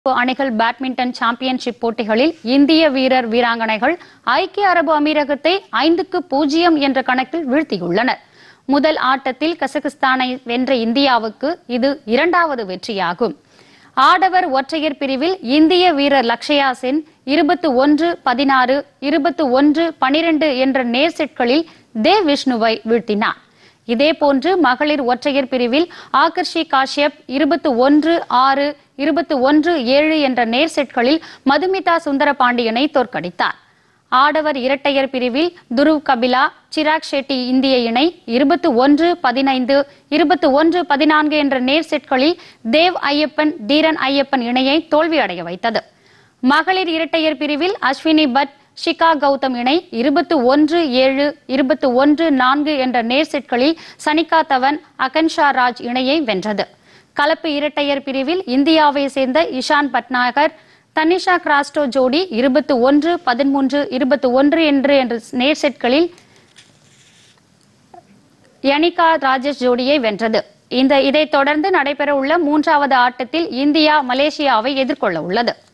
அணிகள் badminton championship போட்டிகளில் இந்திய வீரர் வீராங்கனைகள் ஐக்கிய அரபு அமீரகத்தை ஐந்துக்கு பூஜ்ஜியம் என்ற கணக்கில் வீழ்த்தியுள்ளனர் முதல் ஆட்டத்தில் கசகஸ்தானை வென்ற இந்தியாவுக்கு இது இரண்டாவது வெற்றியாகும் ஆடவர் ஒற்றையர் பிரிவில் இந்திய வீரர் லக்ஷயா சென் இருபத்து ஒன்று பதினாறு இருபத்து ஒன்று பனிரெண்டு என்ற நேர் செட்களில் தேவ் விஷ்ணுவை வீழ்த்தினார் இதேபோன்று மகளிர் ஒற்றையர் பிரிவில் ஆகர்ஷி காஷ்யப் இருபத்து ஒன்று ஆறு இருபத்து ஒன்று ஏழு என்ற நேர் செட்களில் மதுமிதா சுந்தரபாண்டியனை தோற்கடித்தார் ஆடவர் இரட்டையர் பிரிவில் துருவ் கபிலா சிராக் ஷெட்டி இந்திய இணை இருபத்து ஒன்று பதினைந்து இருபத்து ஒன்று பதினான்கு என்ற நேர் செட்களில் தேவ் ஐயப்பன் தீரன் ஐயப்பன் இணையை தோல்வியடைய வைத்தது மகளிர் இரட்டையர் பிரிவில் அஸ்வினி பட் ஷிகா கௌதம் இணை இருபத்து ஒன்று ஏழு இருபத்து ஒன்று நான்கு என்ற நேர் செட்களில் சனிகா தவன் அகன்ஷா ராஜ் இணையை வென்றது கலப்பு இரட்டையர் பிரிவில் இந்தியாவை சேர்ந்த இஷான் பட்நாகர் தனிஷா கிராஸ்டோ ஜோடி இருபத்து ஒன்று பதிமூன்று இருபத்து ஒன்று என்று என்ற நேர் செட்களில் யனிகா ராஜேஷ் ஜோடியை வென்றது இந்த இதைத் தொடர்ந்து நடைபெறவுள்ள மூன்றாவது ஆட்டத்தில் இந்தியா மலேசியாவை எதிர்கொள்ள உள்ளது